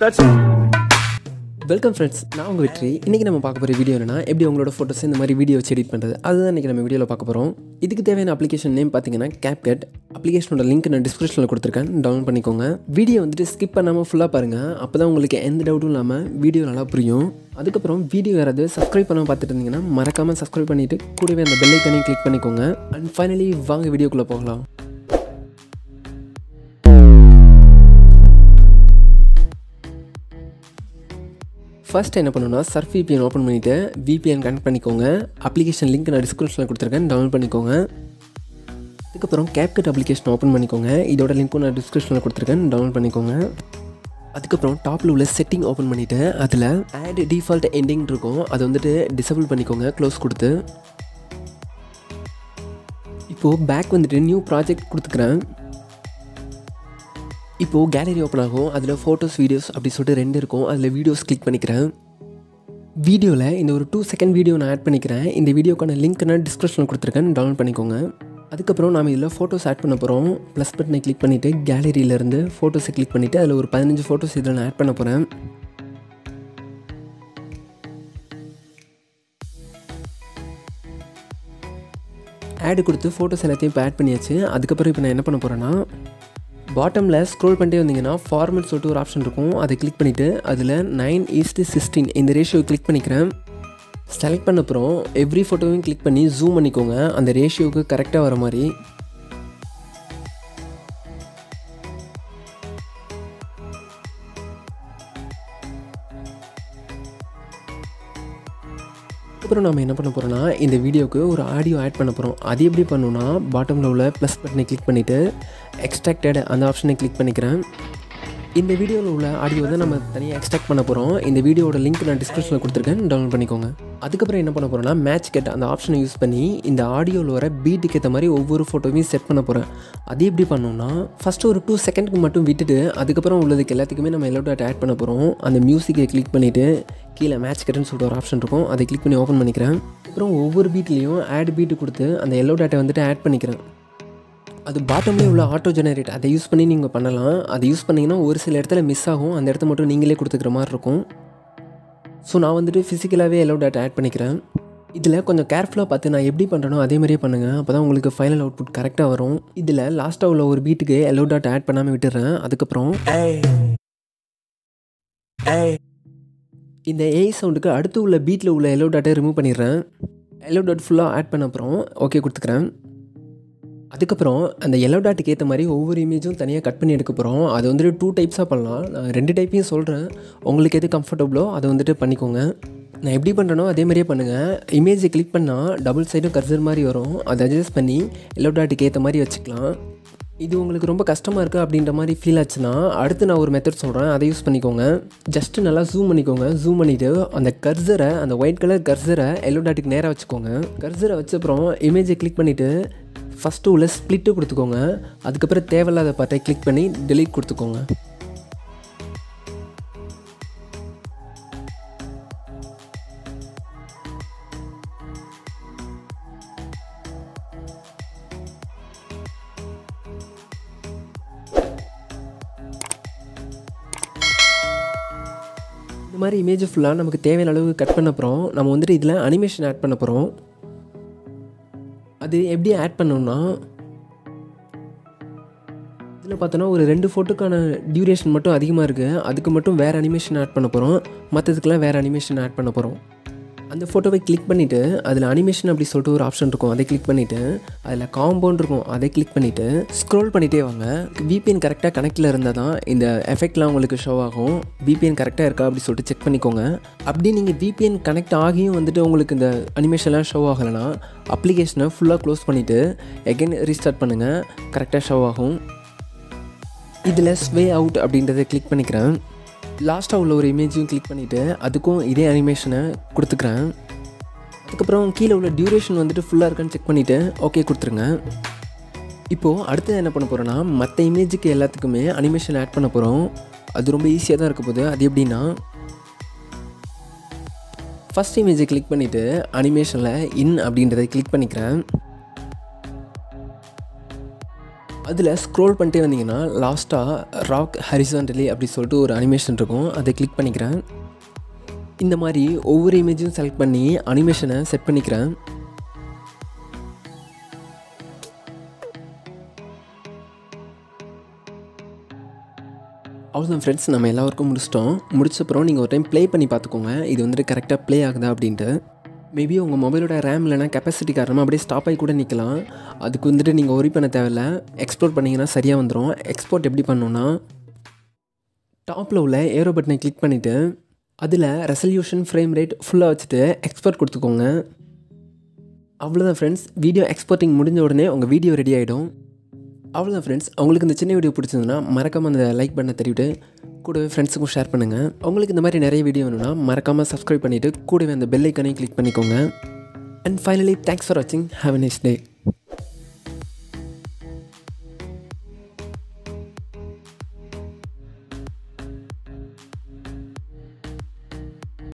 That's it. Welcome friends நான் உங்கள் வெற்றி இன்றைக்கி நம்ம பார்க்க போகிற வீடியோ என்னன்னா எப்படி உங்களோட ஃபோட்டோஸ் இந்த மாதிரி வீடியோ வச்சு எடிட் பண்ணுறது அதுதான் இன்றைக்கி நம்ம வீடியோவில் பார்க்க போகிறோம் இதுக்கு தேவையான அப்ளிகேஷன் நேம் பார்த்தீங்கன்னா CapCut அப்ளிகேஷனோட லிங்க் நான் டிஸ்கிரிப்ஷனில் கொடுத்துருக்கேன் டவுன்லோட் பண்ணிக்கோங்க வீடியோ வந்துட்டு ஸ்கிப் பண்ணாமல் ஃபுல்லாக பாருங்கள் அப்போ தான் உங்களுக்கு எந்த டவுட்டும் இல்லாமல் வீடியோ நல்லா புரியும் அதுக்கப்புறம் வீடியோ யாராவது சப்ஸ்கிரைப் பண்ணாமல் பார்த்துட்டு இருந்தீங்கன்னா மறக்காமல் சப்ஸ்கிரைப் பண்ணிவிட்டு கூடவே அந்த பெல் ஐக்கனையும் கிளிக் பண்ணிக்கோங்க அண்ட் ஃபைனலி வாங்க வீடியோக்குள்ளே போகலாம் ஃபர்ஸ்ட் என்ன பண்ணணும்னா சர்ஃப் VPN ஓப்பன் பண்ணிவிட்டு VPN கனெக்ட் பண்ணிக்கோங்க அப்ளிகேஷன் லிங்க் நான் டிஸ்கிரிப்ஷனில் கொடுத்துருக்கேன் டவுன்லோட் பண்ணிக்கோங்க அதுக்கப்புறம் CapCut அப்ளிகேஷன் ஓப்பன் பண்ணிக்கோங்க இதோட லிங்க்கும் நான் டிஸ்கிரிப்ஷனில் கொடுத்துருக்கேன் டவுன்லோட் பண்ணிக்கோங்க அதுக்கப்புறம் டாப்பில் உள்ள செட்டிங் ஓப்பன் பண்ணிவிட்டு அதில் ஆட் டிஃபால்ட் எண்டிங் இருக்கும் அதை வந்துட்டு டிசபிள் பண்ணிக்கோங்க க்ளோஸ் கொடுத்து இப்போது பேக் வந்துட்டு நியூ ப்ராஜெக்ட் கொடுத்துக்கிறேன் இப்போது கேலரி ஓப்பன் ஆகும் அதில் ஃபோட்டோஸ் வீடியோஸ் அப்படி சொல்லிட்டு ரெண்டு இருக்கும் அதில் வீடியோஸ் கிளிக் பண்ணிக்கிறேன் வீடியோவில் இந்த ஒரு டூ செகண்ட் வீடியோ நான் ஆட் பண்ணிக்கிறேன் இந்த வீடியோக்கான லிங்க் நான் டிஸ்கிரிப்ஷனில் கொடுத்துருக்கேன் டவுன்லோட் பண்ணிக்கோங்க அதுக்கப்புறம் நாம் இதில் ஃபோட்டோஸ் ஆட் பண்ண போகிறோம் ப்ளஸ் பட்டனை கிளிக் பண்ணிவிட்டு கேலரியிலேருந்து ஃபோட்டோஸை கிளிக் பண்ணிவிட்டு அதில் ஒரு பதினஞ்சு ஃபோட்டோஸ் இதில் நான் ஆட் பண்ண போகிறேன் ஆடு கொடுத்து ஃபோட்டோஸ் எல்லாத்தையும் இப்போ ஆட் பண்ணியாச்சு அதுக்கப்புறம் இப்போ நான் என்ன பண்ண போகிறேன்னா பாட்டமில் ஸ்க்ரோல் பண்ணிட்டே வந்தீங்கன்னா ஃபார்மெட் சொல்லிட்டு ஒரு ஆப்ஷன் இருக்கும் அதை கிளிக் பண்ணிவிட்டு அதில் நைன் ஈஸ்ட்டு சிக்ஸ்டீன் இந்த ரேஷியோ கிளிக் பண்ணிக்கிறேன் செலக்ட் பண்ண அப்புறம் எவ்ரி ஃபோட்டோவையும் கிளிக் பண்ணி ஜூம் பண்ணிக்கோங்க அந்த ரேஷியோவுக்கு கரெக்டாக வர மாதிரி அப்புறம் நம்ம என்ன பண்ண போகிறோம்னா இந்த வீடியோவுக்கு ஒரு ஆடியோ ஆட் பண்ண போகிறோம் அது எப்படி பண்ணணும்னா பாட்டமில் உள்ள ப்ளஸ் பட்டனை கிளிக் பண்ணிவிட்டு எக்ஸ்ட்ராக்டட் அந்த ஆப்ஷனை கிளிக் பண்ணிக்கிறேன் இந்த வீடியோவில் உள்ள ஆடியோ தான் நம்ம தனியாக எக்ஸ்ட்ராக்ட் பண்ண போகிறோம் இந்த வீடியோட லிங்க் நான் டிஸ்கிரிப்ஷனில் கொடுத்துருக்கேன் டவுன்லோட் பண்ணிக்கோங்க அதுக்கப்புறம் என்ன பண்ண போகிறோம்னா மேட்ச் கெட் அந்த ஆப்ஷனை யூஸ் பண்ணி இந்த ஆடியோவில் வர பீட்டுக்கு ஏற்ற மாதிரி ஒவ்வொரு ஃபோட்டோவையும் செட் பண்ண போகிறேன் அது எப்படி பண்ணணும்னா ஃபஸ்ட்டு ஒரு டூ செகண்ட்க்கு மட்டும் விட்டுட்டு அதுக்கப்புறம் உள்ளதுக்கு எல்லாத்துக்குமே நம்ம எல்லோ டாட் ஆட் பண்ண போகிறோம் அந்த மியூசிக்கை கிளிக் பண்ணிவிட்டு கீழே மேட்ச் கட்டுன்னு சொல்லிட்டு ஒரு ஆப்ஷன் இருக்கும் அதை கிளிக் பண்ணி ஓப்பன் பண்ணிக்கிறேன் அப்புறம் ஒவ்வொரு பீட்லேயும் ஆட் பீட்டு கொடுத்து அந்த எல்லோ டாட்டை வந்துட்டு ஆட் பண்ணிக்கிறேன் அது பாட்டம்லேயே உள்ள ஆட்டோ ஜெனரேட் அதை யூஸ் பண்ணி நீங்கள் பண்ணலாம் அதை யூஸ் பண்ணிங்கன்னா ஒரு சில இடத்துல மிஸ் ஆகும் அந்த இடத்த மட்டும் நீங்களே கொடுத்துக்கிற மாதிரி இருக்கும் ஸோ நான் வந்துட்டு ஃபிசிக்கலாகவே எல்லோ டாட் ஆட் பண்ணிக்கிறேன் இதில் கொஞ்சம் கேர்ஃபுல்லாக பார்த்து நான் எப்படி பண்ணுறனோ அதே மாதிரியே பண்ணுங்கள் அப்போ தான் உங்களுக்கு ஃபைனல் அவுட்புட் கரெக்டாக வரும் இதில் லாஸ்ட்டாக உள்ள ஒரு பீட்டுக்கு எல்லோ டாட் ஆட் பண்ணாமல் விட்டுறேன் அதுக்கப்புறம் இந்த ஏஐ சவுண்டுக்கு அடுத்து உள்ள பீட்டில் உள்ள எல்லோ டாட்டை ரிமூவ் பண்ணிடுறேன் எல்லோ டாட் ஃபுல்லாக ஆட் பண்ண அப்புறம் ஓகே கொடுத்துக்கிறேன் அதுக்கப்புறம் அந்த எல்லோ டாட்டுக்கு ஏற்ற மாதிரி ஒவ்வொரு இமேஜும் தனியாக கட் பண்ணி எடுக்க போகிறோம் அது வந்துட்டு டூ டைப்ஸாக பண்ணலாம் நான் ரெண்டு டைப்பையும் சொல்கிறேன் உங்களுக்கு எது கம்ஃபர்டபுளோ அதை வந்துட்டு பண்ணிக்கோங்க நான் எப்படி பண்ணுறனோ அதே மாதிரியே பண்ணுங்கள் இமேஜை கிளிக் பண்ணால் டபுள் சைடும் கர்சர் மாதிரி வரும் அதை அட்ஜஸ்ட் பண்ணி எல்லோ டாட்டுக்கு ஏற்ற மாதிரி வச்சுக்கலாம் இது உங்களுக்கு ரொம்ப கஷ்டமாக இருக்குது அப்படின்ற மாதிரி ஃபீல் ஆச்சுன்னா அடுத்து நான் ஒரு மெத்தட் சொல்கிறேன் அதை யூஸ் பண்ணிக்கோங்க ஜஸ்ட்டு நல்லா ஜூம் பண்ணிக்கோங்க ஜூம் பண்ணிவிட்டு அந்த கர்சரை அந்த ஒயிட் கலர் கர்சரை எல்லோ டாட்டுக்கு நேராக வச்சுக்கோங்க கர்சரை வச்ச அப்புறம் இமேஜை கிளிக் பண்ணிவிட்டு ஃபஸ்ட்டு உள்ள ஸ்ப்ளிட்டு கொடுத்துக்கோங்க அதுக்கப்புறம் தேவையில்லாத பார்ட்டை கிளிக் பண்ணி டெலீட் கொடுத்துக்கோங்க இந்த மாதிரி இமேஜ் ஃபுல்லாக நமக்கு தேவையான அளவுக்கு கட் பண்ண அப்புறம் நம்ம வந்துட்டு இதில் அனிமேஷன் ஆட் பண்ண போகிறோம் அது எப்படி ஆட் பண்ணோம்னா இதில் பார்த்தோன்னா ஒரு ரெண்டு ஃபோட்டோக்கான டியூரேஷன் மட்டும் அதிகமாக இருக்குது அதுக்கு மட்டும் வேறு அனிமேஷன் ஆட் பண்ண போகிறோம் மற்றதுக்கெலாம் வேறு அனிமேஷன் ஆட் பண்ண போகிறோம் அந்த ஃபோட்டோவை கிளிக் பண்ணிவிட்டு அதில் அனிமேஷன் அப்படி சொல்லிட்டு ஒரு ஆப்ஷன் இருக்கும் அதை கிளிக் பண்ணிவிட்டு அதில் காம்பவுண்ட் இருக்கும் அதை கிளிக் பண்ணிவிட்டு ஸ்க்ரோல் பண்ணிகிட்டே வாங்க விபிஎன் கரெக்டாக கனெக்டில் இருந்தால் தான் இந்த எஃபெக்ட்லாம் உங்களுக்கு ஷோ ஆகும் விபிஎன் கரெக்டாக இருக்கா அப்படி சொல்லிட்டு செக் பண்ணிக்கோங்க அப்படி நீங்கள் விபிஎன் கனெக்ட் ஆகியும் வந்துட்டு உங்களுக்கு இந்த அனிமேஷன்லாம் ஷோ ஆகலைன்னா அப்ளிகேஷனை ஃபுல்லாக க்ளோஸ் பண்ணிவிட்டு எகைன் ரீஸ்டார்ட் பண்ணுங்கள் கரெக்டாக ஷோ ஆகும் இதில் ஸ்வே அவுட் அப்படின்றத கிளிக் பண்ணிக்கிறேன் லாஸ்ட்டாக உள்ள ஒரு இமேஜையும் கிளிக் பண்ணிவிட்டு அதுக்கும் இதே அனிமேஷனை கொடுத்துக்கிறேன் அதுக்கப்புறம் கீழே உள்ள டியூரேஷன் வந்துட்டு ஃபுல்லாக இருக்கான்னு செக் பண்ணிவிட்டு ஓகே கொடுத்துருங்க இப்போது அடுத்தது என்ன பண்ண போகிறோன்னா மற்ற இமேஜுக்கு எல்லாத்துக்குமே அனிமேஷன் ஆட் பண்ண போகிறோம் அது ரொம்ப ஈஸியாக தான் இருக்க போகுது அது எப்படின்னா ஃபஸ்ட் இமேஜை கிளிக் பண்ணிவிட்டு அனிமேஷனில் இன் அப்படின்றத கிளிக் பண்ணிக்கிறேன் அதில் ஸ்க்ரோல் பண்ணிட்டே வந்தீங்கன்னா லாஸ்ட்டாக ராக் ஹரிசான்டலி அப்படி சொல்லிட்டு ஒரு அனிமேஷன் இருக்கும் அதை கிளிக் பண்ணிக்கிறேன் இந்த மாதிரி ஒவ்வொரு இமேஜும் செலக்ட் பண்ணி அனிமேஷனை செட் பண்ணிக்கிறேன் அவ்வளோதான் ஃப்ரெண்ட்ஸ் நம்ம எல்லாருக்கும் முடிச்சிட்டோம் முடிச்சப்பறம் நீங்கள் ஒரு டைம் ப்ளே பண்ணி பார்த்துக்கோங்க இது வந்துட்டு கரெக்டாக ப்ளே ஆகுதா அப்படின்ட்டு மேபி உங்கள் மொபைலோட ரேம் இல்லைனா கெப்பாசிட்டி காரணமாக அப்படியே ஸ்டாப் ஆகி கூட நிற்கலாம் அதுக்கு வந்துட்டு நீங்கள் ஒரி பண்ண தேவையில்ல எக்ஸ்போர்ட் பண்ணிங்கன்னா சரியாக வந்துடும் எக்ஸ்போர்ட் எப்படி பண்ணணுன்னா டாப்பில் உள்ள ஏரோ பட்டனை கிளிக் பண்ணிவிட்டு அதில் ரெசல்யூஷன் ஃப்ரேம் ரேட் ஃபுல்லாக வச்சுட்டு எக்ஸ்போர்ட் கொடுத்துக்கோங்க அவ்வளோதான் ஃப்ரெண்ட்ஸ் வீடியோ எக்ஸ்போர்ட்டிங் முடிஞ்ச உடனே உங்கள் வீடியோ ரெடி ஆகிடும் அவ்வளோதான் ஃப்ரெண்ட்ஸ் உங்களுக்கு இந்த சின்ன வீடியோ பிடிச்சிருந்ததுன்னா மறக்காமல் அந்த லைக் பண்ண தெரிவிட்டு கூடவே ஃப்ரெண்ட்ஸுக்கும் ஷேர் பண்ணுங்கள் உங்களுக்கு இந்த மாதிரி நிறைய வீடியோ வேணும்னா மறக்காமல் சப்ஸ்கிரைப் பண்ணிவிட்டு கூடவே அந்த பெல் ஐக்கனையும் கிளிக் பண்ணிக்கோங்க அண்ட் ஃபைனலி தேங்க்ஸ் ஃபார் வாட்சிங் ஹாவ் a நைஸ் டே